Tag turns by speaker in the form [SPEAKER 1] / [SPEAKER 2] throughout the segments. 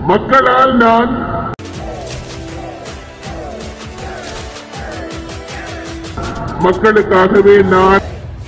[SPEAKER 1] மக்களால் நான் மக்களுக்காகவே நான்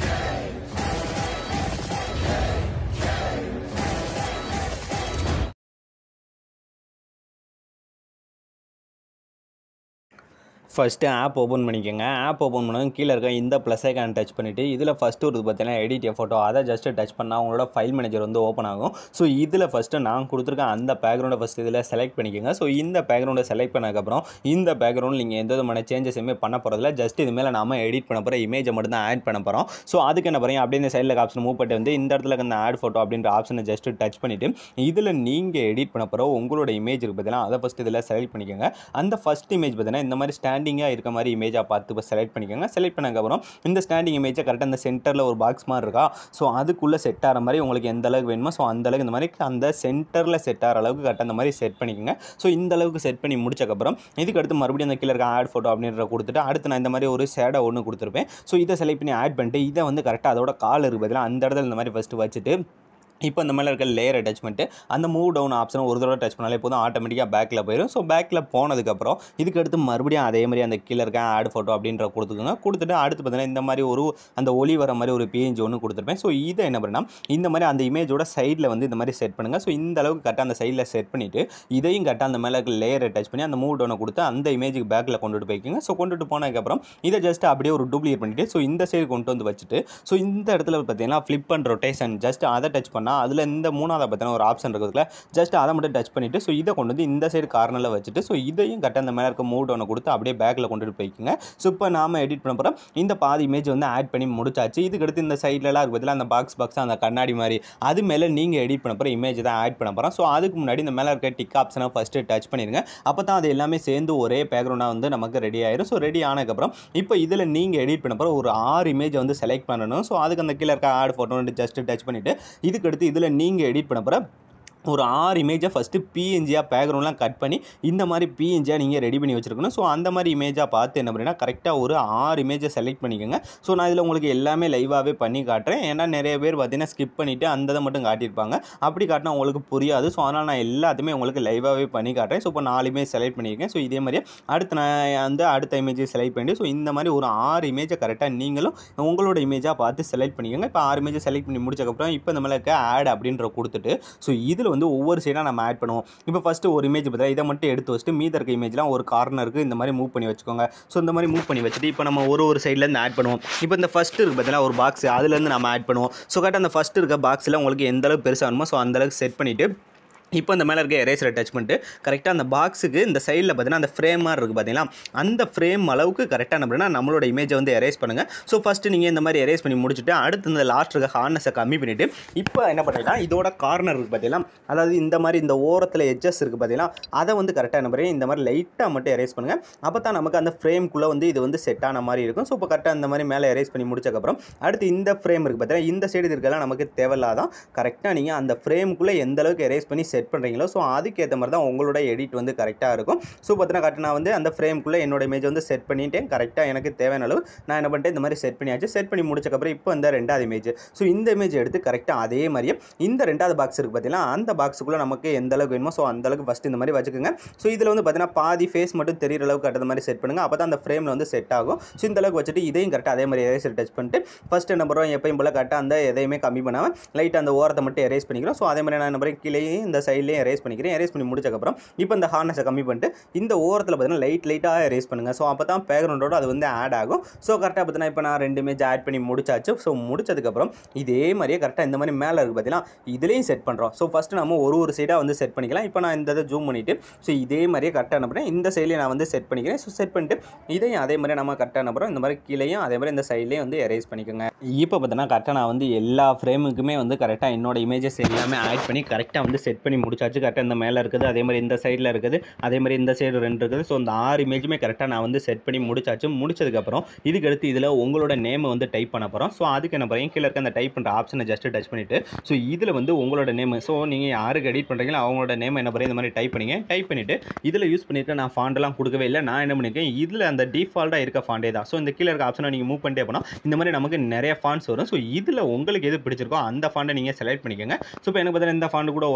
[SPEAKER 2] ஃபஸ்ட்டு ஆப் ஓப்பன் பண்ணிக்கோங்க ஆப் ஓப்பன் பண்ணதும் கீழே இருக்க இந்த ப்ளஸ் ஐக்கான் டச் பண்ணிவிட்டு இதில் ஃபஸ்ட்டு ஒரு பார்த்தீங்கன்னா எடிட் ஃபோட்டோ அதை ஜஸ்ட்டு டச் பண்ணால் உங்களோட ஃபைல் மேனேஜர் வந்து ஓப்பன் ஆகும் ஸோ இதில் ஃபஸ்ட்டு நான் கொடுத்துருக்க அந்த பேக்ரவுண்டை ஃபஸ்ட்டு இதில் செலக்ட் பண்ணிக்கோங்க ஸோ இந்த பேக்ரவுண்டை செலக்ட் பண்ணதுக்கப்புறம் இந்த பேக்ரவுண்ட் நீங்கள் எந்த விதமான சேஞ்சஸ் எதுவுமே பண்ண போகிறதில்ல ஜஸ்ட் இது மேலே நாம எடிட் பண்ண போகிற இமேஜை மட்டும் தான் ஆட் பண்ண போகிறோம் ஸோ அதுக்கு என்ன பண்ணுறீங்க அப்படியே இந்த சைடில் ஆப்ஷன் மூவ் பண்ணிட்டு வந்து இந்த இடத்துல இருக்க இந்த ஆட் ஃபோட்டோ அப்படின்ற ஆப்ஷனை ஜஸ்ட் டச் பண்ணிவிட்டு இதில் நீங்கள் எடிட் பண்ண போகிற உங்களோட இமேஜ் இருக்கு பார்த்தீங்கன்னா அதை ஃபஸ்ட்டு இதில் செலக்ட் பண்ணிக்கோங்க அந்த ஃபஸ்ட் இமேஜ் பார்த்தீங்கன்னா இந்த மாதிரி ஸ்டாண்டிங்காக இருக்க மாதிரி இமேஜாக பார்த்து இப்போ செலக்ட் பண்ணிக்கோங்க செலக்ட் பண்ணதுக்கப்புறம் இந்த ஸ்டாண்டிங் இமேஜை கரெக்டாக இந்த சென்டரில் ஒரு பாக்ஸ் மாதிரி இருக்கா ஸோ அதுக்குள்ளே செட் ஆகிற மாதிரி உங்களுக்கு எந்த அளவுக்கு வேணுமோ ஸோ அந்த அளவுக்கு இந்த மாதிரி அந்த சென்டரில் செட் ஆகிற அளவுக்கு கரெக்டாக அந்த மாதிரி செட் பண்ணிக்கோங்க ஸோ இந்த அளவுக்கு செட் பண்ணி முடிச்சக்கப்புறம் இதுக்கு அடுத்து மறுபடியும் அந்த கீழே இருக்க ஆட் ஃபோட்டோ அப்படின்ற கொடுத்துட்டு அடுத்து நான் இந்த மாதிரி ஒரு ஷேடோ ஒன்று கொடுத்துருப்பேன் ஸோ இதை செலக்ட் பண்ணி ஆட் பண்ணிட்டு இதை வந்து கரெக்டாக அதோட கால் இருக்குது பதிலாக அந்த இடத்துல இந்த மாதிரி ஃபஸ்ட்டு வச்சுட்டு இப்போ இந்த மேலே இருக்க லேயர் அட்டாச்மெண்ட்டு அந்த மூவ் டவுன் ஆப்ஷன் ஒரு தடவை டச் பண்ணாலே போதும் ஆட்டோமேட்டிக்காக பேக்கில் போயிடும் ஸோ பேக்கில் போனதுக்கப்புறம் இதுக்கு அடுத்து மறுபடியும் அதே மாதிரி அந்த கீழே இருக்க ஆட் ஃபோட்டோ அப்படின்ற கொடுத்துக்கோங்க கொடுத்துட்டு அடுத்து பார்த்தீங்கன்னா இந்த மாதிரி ஒரு அந்த ஒளி வர மாதிரி ஒரு பேஜ் ஒன்று கொடுத்துருப்பேன் ஸோ இதை என்ன பண்ணால் இந்த மாதிரி அந்த இமேஜோட சைடில் வந்து இந்த மாதிரி செட் பண்ணுங்கள் ஸோ இந்த அளவுக்கு கரெக்டாக அந்த சைடில் செட் பண்ணிவிட்டு இதையும் கரெக்டாக அந்த மேலே இருக்க லேயரை டச் பண்ணி அந்த மூவ் டவுனை கொடுத்து அந்த இமேஜுக்கு பேக்கில் கொண்டுட்டு போய்க்குங்க ஸோ கொண்டுட்டு போனதுக்கப்புறம் இதை ஜஸ்ட் அப்படியே ஒரு டூப்ளிகேட் பண்ணிவிட்டு ஸோ இந்த சைடு கொண்டு வந்து வச்சுட்டு ஸோ இந்த இடத்துல பார்த்தீங்கன்னா ஃப்ளிப் அண்ட் ரொட்டேஷன் ஜஸ்ட் அதை டச் பண்ணால் அதில் இந்த மூணாவது பார்த்தீங்கன்னா ஒரு ஆப்ஷன் இருக்கிறதுல ஜஸ்ட் அதை மட்டும் டச் பண்ணிவிட்டு ஸோ இதை கொண்டு வந்து இந்த சைடு கார்னரில் வச்சுட்டு ஸோ இதையும் கரெக்டாக அந்த மேலே இருக்க மூவ் டவுனை கொடுத்து அப்படியே பேக்கில் கொண்டுட்டு போய்க்குங்க ஸோ இப்போ நாம எடிட் பண்ண போகிறோம் இந்த பாதி இமேஜ் வந்து ஆட் பண்ணி முடிச்சாச்சு இதுக்கு அடுத்து இந்த சைட்லலாம் இருக்கு பதிலாக அந்த பாக்ஸ் பாக்ஸ் அந்த கண்ணாடி மாதிரி அது மேலே நீங்கள் எடிட் பண்ண போகிற இமேஜ் தான் ஆட் பண்ண போகிறோம் ஸோ அதுக்கு முன்னாடி இந்த மேலே இருக்க டிக் ஆப்ஷனை ஃபஸ்ட்டு டச் பண்ணிடுங்க அப்போ தான் அது எல்லாமே சேர்ந்து ஒரே பேக்ரவுண்டாக வந்து நமக்கு ரெடி ஆயிரும் ஸோ ரெடி ஆனதுக்கப்புறம் இப்போ இதில் நீங்கள் எடிட் பண்ண போகிற ஒரு ஆறு இமேஜை வந்து செலக்ட் பண்ணணும் ஸோ அதுக்கு அந்த கீழே இருக்க ஆட் ஃபோட்டோ ஜஸ்ட் டச் பண்ணிவிட்டு இதுக்கு அடுத்து இதில் நீங்கள் எடிட் பண்ண போகிற ஒரு ஆறு இமேஜை ஃபஸ்ட்டு பிஎன்ஜியாக பேக்ரவுண்ட்லாம் கட் பண்ணி இந்த மாதிரி பிஎன்ஜியாக நீங்கள் ரெடி பண்ணி வச்சுருக்கணும் ஸோ அந்த மாதிரி இமேஜாக பார்த்து என்ன பண்ணுறீங்கன்னா கரெக்டாக ஒரு ஆறு இமேஜை செலக்ட் பண்ணிக்கோங்க ஸோ நான் இதில் உங்களுக்கு எல்லாமே லைவாகவே பண்ணி காட்டுறேன் ஏன்னா நிறைய பேர் பார்த்தீங்கன்னா ஸ்கிப் பண்ணிவிட்டு அந்த இதை மட்டும் காட்டியிருப்பாங்க அப்படி காட்டினா உங்களுக்கு புரியாது ஸோ அதனால் நான் எல்லாத்தையுமே உங்களுக்கு லைவாகவே பண்ணி காட்டுறேன் ஸோ இப்போ நாலு இமேஜ் செலக்ட் பண்ணியிருக்கேன் ஸோ இதே மாதிரியே அடுத்து நான் வந்து அடுத்த இமேஜை செலக்ட் பண்ணி ஸோ இந்த மாதிரி ஒரு ஆறு இமேஜை கரெக்டாக நீங்களும் உங்களோட இமேஜாக பார்த்து செலக்ட் பண்ணிக்கோங்க இப்போ ஆறு இமேஜை செலக்ட் பண்ணி முடிச்சக்கப்புறம் இப்போ இந்த மாதிரி இருக்க ஆட் அப்படின்ற கொடுத்துட்டு ஸோ இதில் வந்து ஒவ்வொரு சைடாக நம்ம ஆட் பண்ணுவோம் இப்போ ஃபஸ்ட்டு ஒரு இமேஜ் பார்த்தா இதை மட்டும் எடுத்து வச்சுட்டு மீத இருக்க இமேஜ்லாம் ஒரு கார்னருக்கு இந்த மாதிரி மூவ் பண்ணி வச்சுக்கோங்க ஸோ இந்த மாதிரி மூவ் பண்ணி வச்சுட்டு இப்போ நம்ம ஒரு ஒரு சைட்லேருந்து ஆட் பண்ணுவோம் இப்போ இந்த ஃபஸ்ட்டு இருக்குது பார்த்தீங்கன்னா ஒரு பாக்ஸ் அதுலேருந்து நம்ம ஆட் பண்ணுவோம் ஸோ கரெக்டாக அந்த ஃபஸ்ட்டு இருக்க பாக்ஸில் உங்களுக்கு எந்த அளவுக்கு பெருசாக வேணுமோ ஸோ அந்தளவுக்கு செட் பண்ணிவிட்டு இப்போ இந்த மேலே இருக்க எரேசரை டச் பண்ணிட்டு கரெக்டாக அந்த பாக்ஸுக்கு இந்த சைடில் பார்த்தீங்கன்னா அந்த ஃப்ரேம் மாதிரி இருக்குது பார்த்தீங்களா அந்த ஃப்ரேம் அளவுக்கு கரெக்டாக என்ன பண்ணுன்னா நம்மளோட இமேஜை வந்து எரேஸ் பண்ணுங்கள் ஸோ ஃபஸ்ட்டு நீங்கள் இந்த மாதிரி எரேஸ் பண்ணி முடிச்சுட்டு அடுத்து இந்த லாஸ்ட் இருக்க ஹார்னஸை கம்மி பண்ணிவிட்டு இப்போ என்ன பண்ணுறீங்கன்னா இதோட கார்னர் இருக்குது பார்த்தீங்களா அதாவது இந்த மாதிரி இந்த ஓரத்தில் எட்ஜஸ் இருக்குது பார்த்தீங்களா அதை வந்து கரெக்டாக என்ன பண்ணுறீங்க இந்த மாதிரி லைட்டாக மட்டும் எரேஸ் பண்ணுங்கள் அப்போ தான் நமக்கு அந்த ஃப்ரேம்குள்ளே வந்து இது வந்து செட் ஆன மாதிரி இருக்கும் ஸோ இப்போ கரெக்டாக இந்த மாதிரி மேலே எரேஸ் பண்ணி முடிச்சக்கப்புறம் அடுத்து இந்த ஃப்ரேம் இருக்குது பார்த்தீங்கன்னா இந்த சைடு இருக்கலாம் நமக்கு தேவையில்லாதான் கரெக்டாக நீங்கள் அந்த ஃப்ரேமுக்குள்ளே எந்த அளவுக்கு எரேஸ் பண்ணி செட் பண்ணுறீங்களோ ஸோ அதுக்கேற்ற மாதிரி தான் உங்களோட எடிட் வந்து கரெக்டாக இருக்கும் ஸோ பார்த்தீங்கன்னா கரெக்டாக நான் வந்து அந்த ஃப்ரேம்குள்ளே என்னோட இமேஜ் வந்து செட் பண்ணிட்டேன் கரெக்டாக எனக்கு தேவையான அளவு நான் என்ன பண்ணிட்டேன் இந்த மாதிரி செட் பண்ணியாச்சு செட் பண்ணி முடிச்சக்கப்புறம் இப்போ இந்த ரெண்டாவது இமேஜ் ஸோ இந்த இமேஜ் எடுத்து கரெக்டாக அதே மாதிரியே இந்த ரெண்டாவது பாக்ஸ் இருக்குது பார்த்தீங்கன்னா அந்த பாக்ஸுக்குள்ளே நமக்கு எந்த அளவுக்கு வேணுமோ ஸோ அந்த அளவுக்கு ஃபஸ்ட்டு இந்த மாதிரி வச்சுக்கோங்க ஸோ இதில் வந்து பார்த்தீங்கன்னா பாதி ஃபேஸ் மட்டும் தெரியிற அளவுக்கு கட்டுற மாதிரி செட் பண்ணுங்கள் அப்போ தான் அந்த ஃப்ரேமில் வந்து செட் ஆகும் ஸோ இந்த அளவுக்கு வச்சுட்டு இதையும் கரெக்டாக அதே மாதிரி எரேசர் டச் பண்ணிட்டு ஃபஸ்ட் என்ன பண்ணுறோம் எப்பயும் போல் கரெக்டாக அந்த எதையுமே கம்மி பண்ணாமல் லைட்டாக அந்த ஓரத்தை மட்டும் எரேஸ் பண்ணிக்கிறோம் ஸோ அதே மாதிரி நான் என்ன பண்ணுறேன் கீழே இந்த சைட்லேயும் எரேஸ் பண்ணிக்கிறேன் எரேஸ் பண்ணி முடிச்சக்கப்புறம் இப்போ இந்த ஹார்னஸை கம்மி பண்ணிட்டு இந்த ஓரத்தில் பார்த்தீங்கன்னா லைட் லைட்டாக எரேஸ் பண்ணுங்கள் ஸோ அப்போ தான் பேக்ரவுண்டோட அது வந்து ஆட் ஆகும் ஸோ கரெக்டாக பார்த்தீங்கன்னா இப்போ நான் ரெண்டு இமேஜ் ஆட் பண்ணி முடிச்சாச்சு ஸோ முடிச்சதுக்கப்புறம் இதே மாதிரியே கரெக்டாக இந்த மாதிரி மேலே இருக்குது பார்த்தீங்கன்னா இதுலேயும் செட் பண்ணுறோம் ஸோ ஃபஸ்ட்டு நம்ம ஒரு ஒரு சைடாக வந்து செட் பண்ணிக்கலாம் இப்போ நான் இந்த இதை ஜூம் பண்ணிவிட்டு ஸோ இதே மாதிரியே கரெக்டாக என்ன பண்ணுறேன் இந்த சைட்லேயும் நான் வந்து செட் பண்ணிக்கிறேன் ஸோ செட் பண்ணிட்டு இதையும் அதே மாதிரி நம்ம கரெக்டாக என்ன பண்ணுறோம் இந்த மாதிரி கீழேயும் அதே மாதிரி இந்த சைட்லேயும் வந்து எரேஸ் பண்ணிக்கோங்க இப்போ பார்த்தீங்கன்னா கரெக்டாக நான் வந்து எல்லா ஃப்ரேமுக்குமே வந்து கரெக்டாக என்னோட இமேஜஸ் எல்லாமே ஆட் பண்ணி கரெக்டாக வந்து செட் பண்ணி முடிச்சாச்சு கரெக்டாக இந்த மேலே இருக்குது அதே மாதிரி இந்த சைடில் இருக்குது அதே மாதிரி இந்த சைடு ரெண்டு இருக்குது ஸோ இந்த ஆறு இமேஜுமே கரெக்டாக நான் வந்து செட் பண்ணி முடிச்சாச்சு முடிச்சதுக்கப்புறம் இதுக்கு அடுத்து இதில் உங்களோட நேமை வந்து டைப் பண்ண போகிறோம் ஸோ அதுக்கு என்ன பண்ணுறீங்க கீழே இருக்க அந்த டைப் பண்ணுற ஆப்ஷனை ஜஸ்ட் டச் பண்ணிவிட்டு ஸோ இதில் வந்து உங்களோட நேம் ஸோ நீங்கள் யாருக்கு எடிட் பண்ணுறீங்களோ அவங்களோட நேம் என்ன பண்ணுறீங்க இந்த மாதிரி டைப் பண்ணிங்க டைப் பண்ணிவிட்டு இதில் யூஸ் பண்ணியிருக்க நான் ஃபாண்டெல்லாம் கொடுக்கவே இல்லை நான் என்ன பண்ணியிருக்கேன் இதில் அந்த டிஃபால்ட்டாக இருக்க ஃபாண்டே தான் ஸோ இந்த கீழே இருக்க ஆப்ஷனை நீங்கள் மூவ் பண்ணிட்டே போனால் இந்த மாதிரி நமக்கு நிறைய ஃபாண்ட்ஸ் வரும் ஸோ இதில் உங்களுக்கு எது பிடிச்சிருக்கோ அந்த ஃபாண்டை நீங்கள் செலக்ட் பண்ணிக்கோங்க ஸோ இப்போ எனக்கு பார்த்தீங்கன்னா இந்த ஃபாண்ட் கூட ஓகே தான் ஸோ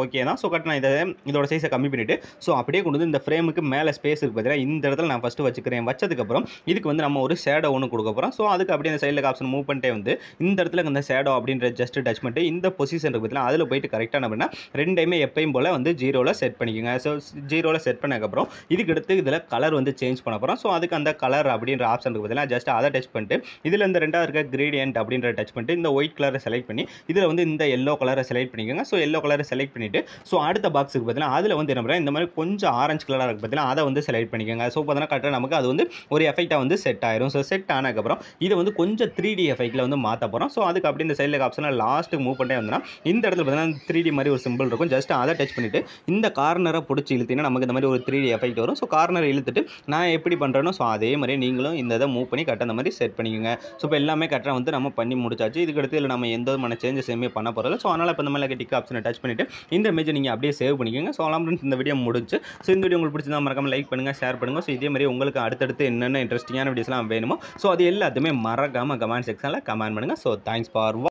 [SPEAKER 2] ஸோ கட் நான் இதை இதோட சைஸை கம்மி பண்ணிவிட்டு ஸோ அப்படியே கொண்டு வந்து இந்த ஃப்ரேமுக்கு மேலே ஸ்பேஸ் இருக்குது பார்த்தீங்கன்னா இந்த இடத்துல நான் ஃபஸ்ட்டு வச்சுக்கிறேன் வச்சதுக்கப்புறம் இதுக்கு வந்து நம்ம ஒரு ஷேடோ ஒன்று கொடுக்க போகிறோம் ஸோ அதுக்கு அப்படியே அந்த சைடில் ஆப்ஷன் மூவ் பண்ணிட்டே வந்து இந்த இடத்துல இந்த ஷேடோ அப்படின்ற ஜஸ்ட் டச் பண்ணிட்டு இந்த பொசிஷன் இருக்குது பார்த்தீங்கன்னா அதில் போயிட்டு கரெக்டாக என்ன பண்ணால் ரெண்டையுமே எப்பயும் போல் வந்து ஜீரோவில் செட் பண்ணிக்கோங்க ஸோ ஜீரோவில் செட் பண்ணதுக்கப்புறம் இதுக்கு அடுத்து இதில் கலர் வந்து சேஞ்ச் பண்ண போகிறோம் ஸோ அதுக்கு அந்த கலர் அப்படின்ற ஆப்ஷன் இருக்குது பார்த்தீங்கன்னா ஜஸ்ட் அதை டச் பண்ணிட்டு இதில் இந்த ரெண்டாவது இருக்க கிரேடியன்ட் அப்படின்ற டச் பண்ணிட்டு இந்த ஒயிட் கலரை செலக்ட் பண்ணி இதில் வந்து இந்த எல்லோ கலரை செலக்ட் பண்ணிக்கோங்க ஸோ எல்லோ கலரை செலக்ட் பண்ணிவிட்டு ஸோ அடுத்த பாக்ஸுக்கு பார்த்தீங்கன்னா அதில் வந்து என்ன பண்ணுறேன் இந்த மாதிரி கொஞ்சம் ஆரஞ்சு கலராக இருக்குது பார்த்தீங்கன்னா அதை வந்து செலக்ட் பண்ணிக்கோங்க ஸோ பார்த்தீங்கன்னா கரெக்டாக நமக்கு அது வந்து ஒரு எஃபெக்டாக வந்து செட் ஆயிரும் ஸோ செட் ஆனதுக்கப்புறம் இதை வந்து கொஞ்சம் த்ரீ டி எஃபெக்ட்டில் வந்து மாற்ற போகிறோம் ஸோ அதுக்கு அப்படி இந்த சைடில் ஆப்ஷனில் லாஸ்ட்டுக்கு மூவ் பண்ணிட்டே வந்தோம்னா இந்த இடத்துல பார்த்தீங்கன்னா த்ரீ டி மாதிரி ஒரு சிம்பிள் இருக்கும் ஜஸ்ட் அதை டச் பண்ணிவிட்டு இந்த கார்னரை பிடிச்சி இழுத்தீங்கன்னா நமக்கு இந்த மாதிரி ஒரு த்ரீ டி எஃபெக்ட் வரும் ஸோ கார்னர் இழுத்துட்டு நான் எப்படி பண்ணுறேனோ ஸோ அதே மாதிரி நீங்களும் இந்த இதை மூவ் பண்ணி கரெக்டாக அந்த மாதிரி செட் பண்ணிக்கோங்க ஸோ இப்போ எல்லாமே கரெக்டாக வந்து நம்ம பண்ணி முடிச்சாச்சு இதுக்கு அடுத்து இதில் நம்ம எந்த விதமான சேஞ்சஸ் எதுவுமே பண்ண போகிறதில்ல ஸோ அதனால் இப்போ இந்த மாதிரி டிக் ஆப்ஷனை டச் பண்ணிவிட்டு இந்த இமேஜை நீங்கள் அப்படியே சேவ் பண்ணிக்கோங்க ஸோ அலாம் இந்த வீடியோ முடிச்சு ஸோ இந்த வீடியோ உங்களுக்கு பிடிச்சிருந்தா மறக்காம லைக் பண்ணுங்கள் ஷேர் பண்ணுங்கள் ஸோ இதே மாதிரி உங்களுக்கு அடுத்தடுத்து என்னென்ன இன்ட்ரெஸ்டிங்கான வீடியோஸ்லாம் வேணுமோ ஸோ அது எல்லாத்தையுமே மறக்காமல் கமெண்ட் செக்ஷனில் கமெண்ட் பண்ணுங்கள் ஸோ தேங்க்ஸ் ஃபார்